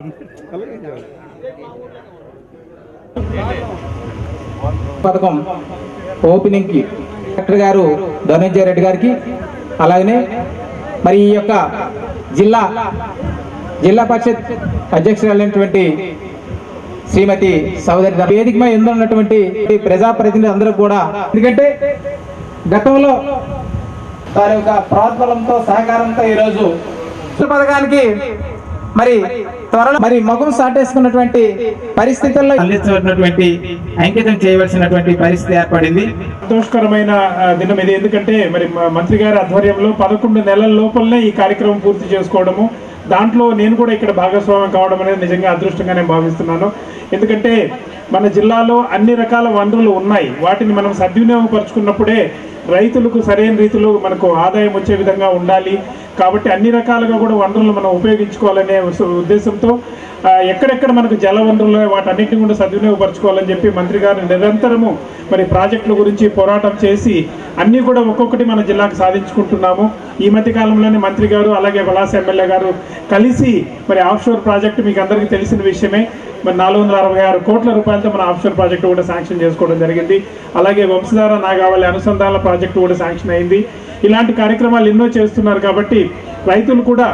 పథకం ఓపెనింగ్ కి కలెక్టర్ గారు ధనంజయ రెడ్డి గారికి అలాగనే మరి ఈ యొక్క జిల్లా జిల్లా పరిషత్ అధ్యక్షురాలైనటువంటి శ్రీమతి సోదరి వేదిక మీద ఎందు ఉన్నటువంటి ప్రజాప్రతినిధులు అందరూ కూడా ఎందుకంటే గతంలో వారి యొక్క ప్రోద్బలంతో సహకారంతో ఈరోజు ఈ పథకానికి మరి త్వరలో మరి ముఖం సాటేసుకున్నటువంటి పరిస్థితుల్లో అందించినటువంటి అంకితం చేయవలసినటువంటి పరిస్థితి ఏర్పడింది సంతోషకరమైన ఆ, దినం ఇది ఎందుకంటే మరి మ- మంత్రి గారి ఆధ్వర్యంలో పదకొండు నెలల లోపలనే ఈ కార్యక్రమం పూర్తి చేసుకోవడము దాంట్లో నేను కూడా ఇక్కడ భాగస్వామ్యం కావడం అనేది నిజంగా అదృష్టంగా నేను భావిస్తున్నాను ఎందుకంటే మన జిల్లాలో అన్ని రకాల వనరులు ఉన్నాయి వాటిని మనం సద్వినియోగపరుచుకున్నప్పుడే రైతులకు సరైన రీతిలో మనకు ఆదాయం వచ్చే విధంగా ఉండాలి కాబట్టి అన్ని రకాలుగా కూడా వనరులు మనం ఉపయోగించుకోవాలనే ఉస్- ఉద్దేశంతో ఆ, ఎక్కడెక్కడ మనకు జల వనరులు వాటన్నిటిని కూడా సద్వినియోగపరచుకోవాలని చెప్పి మంత్రి గారు నిరంతరము మరి ప్రాజెక్టుల గురించి పోరాటం చేసి అన్ని కూడా ఒక్కొక్కటి మన జిల్లాకు సాధించుకుంటున్నాము ఈ మధ్య కాలంలోనే మంత్రి గారు అలాగే వలాస ఎమ్మెల్యే గారు కలిసి మరి ఆఫ్షోర్ ప్రాజెక్టు మీకు అందరికీ తెలిసిన విషయమే మరి నాలుగు వందల అరవై ఆరు కోట్ల రూపాయలతో మన ఆఫ్షోర్ ప్రాజెక్టు కూడా శాంక్షన్ చేసుకోవడం జరిగింది అలాగే వంశధార నాగావళి అనుసంధాన ప్రాజెక్టు కూడా శాంక్షన్ అయింది ఇలాంటి కార్యక్రమాలు ఎన్నో చేస్తున్నారు కాబట్టి రైతులు కూడా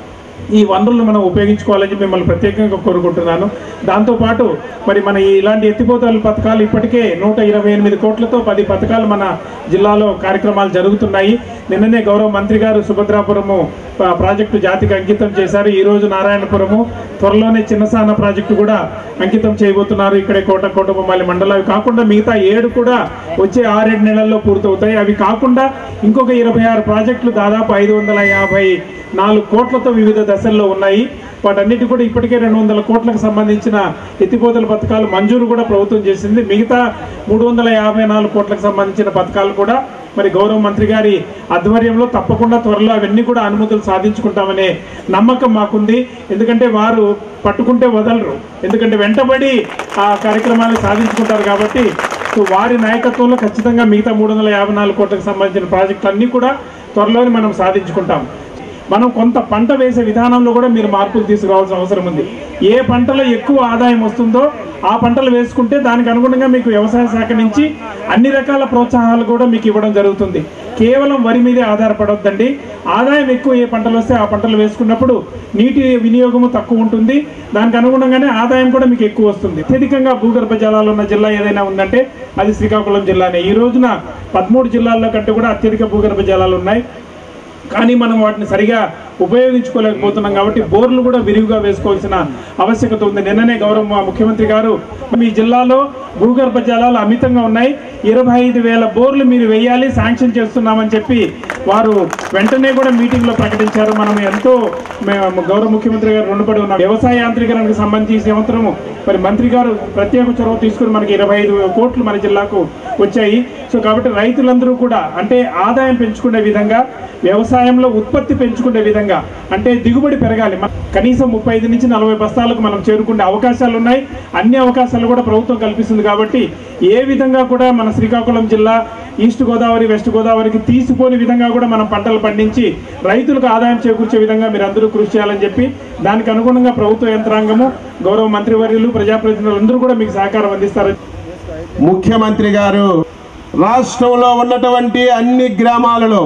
ఈ వనరులను మనం ఉపయోగించుకోవాలని చెప్పి మిమ్మల్ని ప్రత్యేకంగా కోరుకుంటున్నాను దాంతోపాటు మరి మన ఈ ఇలాంటి ఎత్తిపోతల పథకాలు ఇప్పటికే నూట ఇరవై ఎనిమిది కోట్లతో పది పథకాలు మన జిల్లాలో కార్యక్రమాలు జరుగుతున్నాయి నిన్ననే గౌరవ మంత్రి గారు సుభద్రాపురము ప- ప్రాజెక్టు జాతికి అంకితం చేశారు ఈ రోజు నారాయణపురము త్వరలోనే చిన్నసాన ప్రాజెక్టు కూడా అంకితం చేయబోతున్నారు ఇక్కడే కోట కోటబొమ్మాలి మండలం అవి కాకుండా మిగతా ఏడు కూడా వచ్చే ఆరేడు నెలల్లో పూర్తవుతాయి అవి కాకుండా ఇంకొక ఇరవై ఆరు ప్రాజెక్టులు దాదాపు ఐదు వందల యాభై నాలుగు కోట్లతో వివిధ దశల్లో ఉన్నాయి వాటన్నిటి కూడా ఇప్పటికే రెండు వందల కోట్లకు సంబంధించిన ఎత్తిపోతల పథకాలు మంజూరు కూడా ప్రభుత్వం చేసింది మిగతా మూడు వందల యాభై నాలుగు కోట్లకు సంబంధించిన పథకాలు కూడా మరి గౌరవ మంత్రి గారి ఆధ్వర్యంలో తప్పకుండా త్వరలో అవన్నీ కూడా అనుమతులు సాధించుకుంటామనే నమ్మకం మాకుంది ఎందుకంటే వారు పట్టుకుంటే వదలరు ఎందుకంటే వెంటబడి ఆ కార్యక్రమాన్ని సాధించుకుంటారు కాబట్టి సో వారి నాయకత్వంలో ఖచ్చితంగా మిగతా మూడు వందల యాభై నాలుగు కోట్లకు సంబంధించిన ప్రాజెక్టులు అన్నీ కూడా త్వరలోనే మనం సాధించుకుంటాం మనం కొంత పంట వేసే విధానంలో కూడా మీరు మార్పులు తీసుకురావాల్సిన అవసరం ఉంది ఏ పంటలో ఎక్కువ ఆదాయం వస్తుందో ఆ పంటలు వేసుకుంటే దానికి అనుగుణంగా మీకు వ్యవసాయ శాఖ నుంచి అన్ని రకాల ప్రోత్సాహాలు కూడా మీకు ఇవ్వడం జరుగుతుంది కేవలం వరి మీదే ఆధారపడొద్దండి ఆదాయం ఎక్కువ ఏ పంటలు వస్తే ఆ పంటలు వేసుకున్నప్పుడు నీటి వినియోగము తక్కువ ఉంటుంది దానికి అనుగుణంగానే ఆదాయం కూడా మీకు ఎక్కువ వస్తుంది అత్యధికంగా భూగర్భ జలాలు ఉన్న జిల్లా ఏదైనా ఉందంటే అది శ్రీకాకుళం జిల్లానే ఈ రోజున పదమూడు జిల్లాల్లో కంటే కూడా అత్యధిక భూగర్భ జలాలు ఉన్నాయి కానీ మనం వాటిని సరిగా ఉపయోగించుకోలేకపోతున్నాం కాబట్టి బోర్లు కూడా విరివిగా వేసుకోవాల్సిన ఆవశ్యకత ఉంది నిన్ననే గౌరవ మా ముఖ్యమంత్రి గారు మీ జిల్లాలో భూగర్భ జలాలు అమితంగా ఉన్నాయి ఇరవై ఐదు వేల బోర్లు మీరు వేయాలి శాంక్షన్ చేస్తున్నామని చెప్పి వారు వెంటనే కూడా మీటింగ్ లో ప్రకటించారు మనం ఎంతో మేము గౌరవ ముఖ్యమంత్రి గారు రుణపడి ఉన్నాం వ్యవసాయ యాంత్రీకరణకు సంబంధించి ఈ సంవత్సరము మరి మంత్రి గారు ప్రత్యేక చొరవ తీసుకుని మనకి ఇరవై ఐదు కోట్లు మన జిల్లాకు వచ్చాయి సో కాబట్టి రైతులందరూ కూడా అంటే ఆదాయం పెంచుకునే విధంగా వ్యవసాయంలో ఉత్పత్తి పెంచుకునే విధంగా అంటే దిగుబడి పెరగాలి మన- కనీసం ముప్పై ఐదు నుంచి నలభై బస్తాలకు మనం చేరుకునే అవకాశాలు ఉన్నాయి అన్ని అవకాశాలు కూడా ప్రభుత్వం కల్పిస్తుంది కాబట్టి ఏ విధంగా కూడా మన శ్రీకాకుళం జిల్లా ఈస్ట్ గోదావరి వెస్ట్ గోదావరికి తీసిపోని విధంగా కూడా మనం పంటలు పండించి రైతులకు ఆదాయం చేకూర్చే విధంగా మీరు అందరూ కృషి చేయాలని చెప్పి దానికి అనుగుణంగా ప్రభుత్వ యంత్రాంగము గౌరవ మంత్రివర్యులు ప్రజాప్రతినిధులు అందరూ కూడా మీకు సహకారం అందిస్తారు ముఖ్యమంత్రి గారు రాష్ట్రంలో ఉన్నటువంటి అన్ని గ్రామాలలో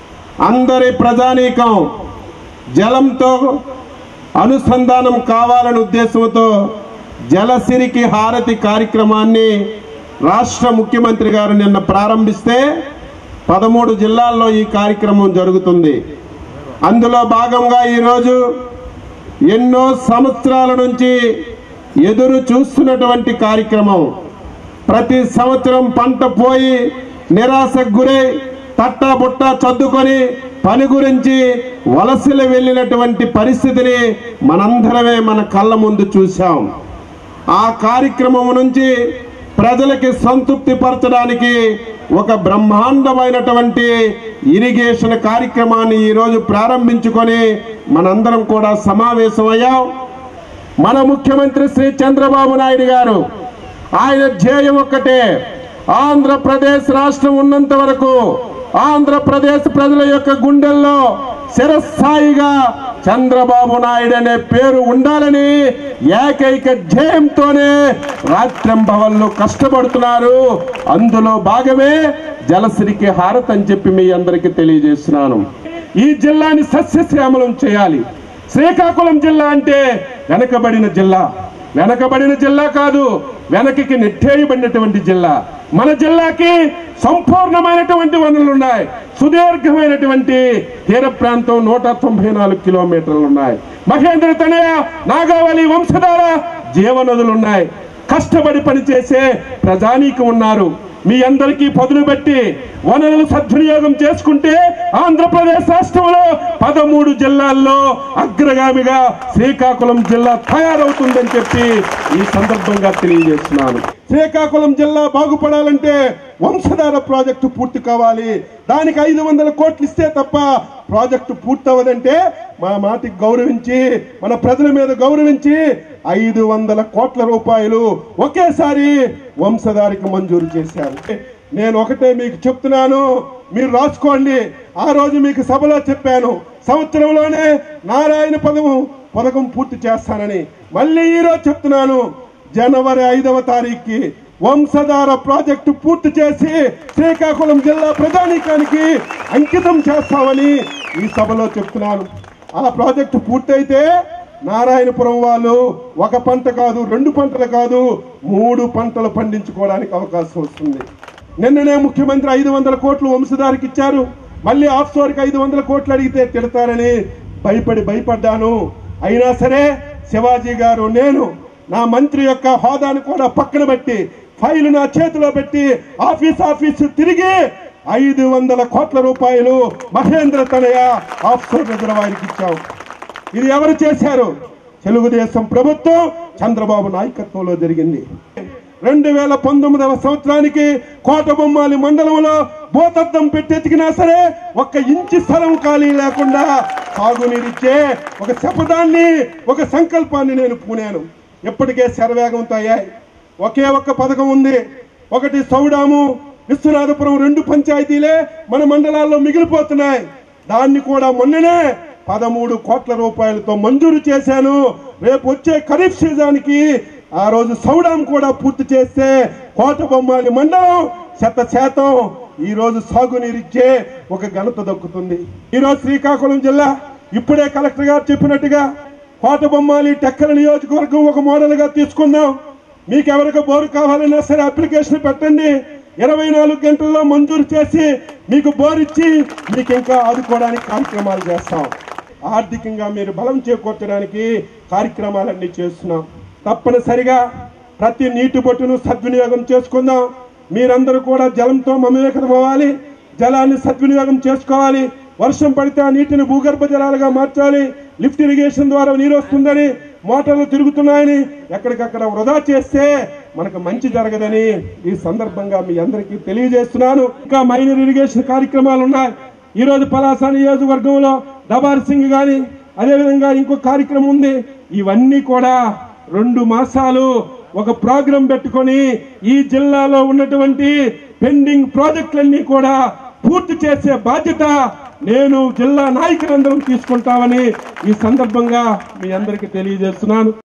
అందరి ప్రజానీకం జలంతో అనుసంధానం కావాలనే ఉద్దేశంతో జలసిరికి హారతి కార్యక్రమాన్ని రాష్ట్ర ముఖ్యమంత్రి గారు నిన్న ప్రారంభిస్తే పదమూడు జిల్లాల్లో ఈ కార్యక్రమం జరుగుతుంది అందులో భాగంగా ఈరోజు ఎన్నో సంవత్సరాల నుంచి ఎదురు చూస్తున్నటువంటి కార్యక్రమం ప్రతి సంవత్సరం పంట పోయి నిరాశకు గురై తట్టా బుట్టా చద్దుకొని పని గురించి వలసలు వెళ్ళినటువంటి పరిస్థితిని మనందరమే మన కళ్ళ ముందు చూశాం ఆ కార్యక్రమం నుంచి ప్రజలకి సంతృప్తి పరచడానికి ఒక బ్రహ్మాండమైనటువంటి ఇరిగేషన్ కార్యక్రమాన్ని ఈరోజు ప్రారంభించుకొని మనందరం కూడా సమావేశమయ్యాం మన ముఖ్యమంత్రి శ్రీ చంద్రబాబు నాయుడు గారు ఆయన ధ్యేయం ఒక్కటే ఆంధ్రప్రదేశ్ రాష్ట్రం ఉన్నంత వరకు ఆంధ్రప్రదేశ్ ప్రజల యొక్క గుండెల్లో శిరస్థాయిగా చంద్రబాబు నాయుడు అనే పేరు ఉండాలని ఏకైక ధ్యేయంతోనే రాత్రింబవళ్ళు కష్టపడుతున్నారు అందులో భాగమే జలశ్రీకి హారత్ అని చెప్పి మీ అందరికీ తెలియజేస్తున్నాను ఈ జిల్లాని సస్యశ్యామలం చేయాలి శ్రీకాకుళం జిల్లా అంటే వెనకబడిన జిల్లా వెనకబడిన జిల్లా కాదు వెనకకి నెట్టేయబడినటువంటి జిల్లా మన జిల్లాకి సంపూర్ణమైనటువంటి వనరులు ఉన్నాయి సుదీర్ఘమైనటువంటి తీర ప్రాంతం నూట తొంభై నాలుగు కిలోమీటర్లు ఉన్నాయి మహేంద్ర తనయ నాగావళి వంశధార జీవనదులు ఉన్నాయి కష్టపడి పనిచేసే ప్రజానీకం ఉన్నారు మీ అందరికీ పదులు పెట్టి వనరులు సద్వినియోగం చేసుకుంటే ఆంధ్రప్రదేశ్ రాష్ట్రంలో పదమూడు జిల్లాల్లో అగ్రగామిగా శ్రీకాకుళం జిల్లా తయారవుతుందని చెప్పి ఈ సందర్భంగా తెలియజేస్తున్నాను శ్రీకాకుళం జిల్లా బాగుపడాలంటే వంశధార ప్రాజెక్టు పూర్తి కావాలి దానికి ఐదు వందల కోట్లు ఇస్తే తప్ప ప్రాజెక్టు పూర్తవదంటే మా మాటికి గౌరవించి మన ప్రజల మీద గౌరవించి ఐదు వందల కోట్ల రూపాయలు ఒకేసారి వంశధారికి మంజూరు చేశారు నేను ఒకటే మీకు చెప్తున్నాను మీరు రాసుకోండి ఆ రోజు మీకు సభలో చెప్పాను సంవత్సరంలోనే నారాయణ పదము పథకం పూర్తి చేస్తానని మళ్ళీ ఈ రోజు చెప్తున్నాను జనవరి ఐదవ తారీఖుకి వంశధార ప్రాజెక్టు పూర్తి చేసి శ్రీకాకుళం జిల్లా ప్రజానీకానికి అంకితం చేస్తామని ఈ సభలో చెప్తున్నాను ఆ ప్రాజెక్టు పూర్తయితే నారాయణపురం వాళ్ళు ఒక పంట కాదు రెండు పంటలు కాదు మూడు పంటలు పండించుకోవడానికి అవకాశం వస్తుంది నిన్ననే ముఖ్యమంత్రి ఐదు వందల కోట్లు వంశధారికి ఇచ్చారు మళ్ళీ ఆఫ్ కి ఐదు వందల కోట్లు అడిగితే తిడతారని భయపడి భయపడ్డాను అయినా సరే శివాజీ గారు నేను నా మంత్రి యొక్క హోదాను కూడా పక్కన పెట్టి ఫైల్ నా చేతిలో పెట్టి ఆఫీస్ ఆఫీస్ తిరిగి ఐదు వందల కోట్ల రూపాయలు మహేంద్ర తనయ ఆఫ్షోర్ రిజర్వాయర్కి ఇచ్చాం ఇది ఎవరు చేశారు తెలుగుదేశం ప్రభుత్వం చంద్రబాబు నాయకత్వంలో జరిగింది రెండు వేల పంతొమ్మిదవ సంవత్సరానికి కోటబొమ్మాలి మండలంలో భూతద్దం పెట్టెతికినా సరే ఒక్క ఇంచి స్థలం ఖాళీ లేకుండా సాగునీరిచ్చే ఒక శపథాన్ని ఒక సంకల్పాన్ని నేను పూనాను ఇప్పటికే శరవేగంతో అయ్యాయి ఒకే ఒక్క పథకం ఉంది ఒకటి సౌడాము విశ్వనాథపురం రెండు పంచాయతీలే మన మండలాల్లో మిగిలిపోతున్నాయి దాన్ని కూడా మొన్ననే పదమూడు కోట్ల రూపాయలతో మంజూరు చేశాను రేపు వచ్చే ఖరీఫ్ సీజన్కి ఆ రోజు సౌడాం కూడా పూర్తి చేస్తే కోట బొమ్మాలి మండలం శత శాతం ఈ రోజు సాగునీరిచ్చే ఒక ఘనత దక్కుతుంది ఈ రోజు శ్రీకాకుళం జిల్లా ఇప్పుడే కలెక్టర్ గారు చెప్పినట్టుగా కోట బొమ్మాలి టెక్కల నియోజకవర్గం ఒక మోడల్ గా తీసుకుందాం మీకు ఎవరికి బోరు కావాలన్నా సరే అప్లికేషన్ పెట్టండి ఇరవై నాలుగు గంటల్లో మంజూరు చేసి మీకు బోర్ ఇచ్చి మీకు ఇంకా ఆదుకోవడానికి కార్యక్రమాలు చేస్తాం ఆర్థికంగా మీరు బలం చేకూర్చడానికి కార్యక్రమాలన్నీ చేస్తున్నాం తప్పనిసరిగా ప్రతి నీటి బొట్టును సద్వినియోగం చేసుకుందాం మీరందరూ కూడా జలంతో మమేకం అవ్వాలి జలాన్ని సద్వినియోగం చేసుకోవాలి వర్షం పడితే ఆ నీటిని భూగర్భ జలాలుగా మార్చాలి లిఫ్ట్ ఇరిగేషన్ ద్వారా నీరు వస్తుందని మోటార్లు తిరుగుతున్నాయని ఎక్కడికక్కడ వృధా చేస్తే మనకు మంచి జరగదని ఈ సందర్భంగా మీ అందరికీ తెలియజేస్తున్నాను ఇంకా మైనర్ ఇరిగేషన్ కార్యక్రమాలు ఉన్నాయి ఈ రోజు పలాస నియోజకవర్గంలో దబార్ సింగ్ గాని అదేవిధంగా ఇంకో కార్యక్రమం ఉంది ఇవన్నీ కూడా రెండు మాసాలు ఒక ప్రోగ్రాం పెట్టుకొని ఈ జిల్లాలో ఉన్నటువంటి పెండింగ్ ప్రాజెక్టులన్నీ కూడా పూర్తి చేసే బాధ్యత నేను జిల్లా నాయకులందరం తీసుకుంటామని ఈ సందర్భంగా మీ అందరికీ తెలియజేస్తున్నాను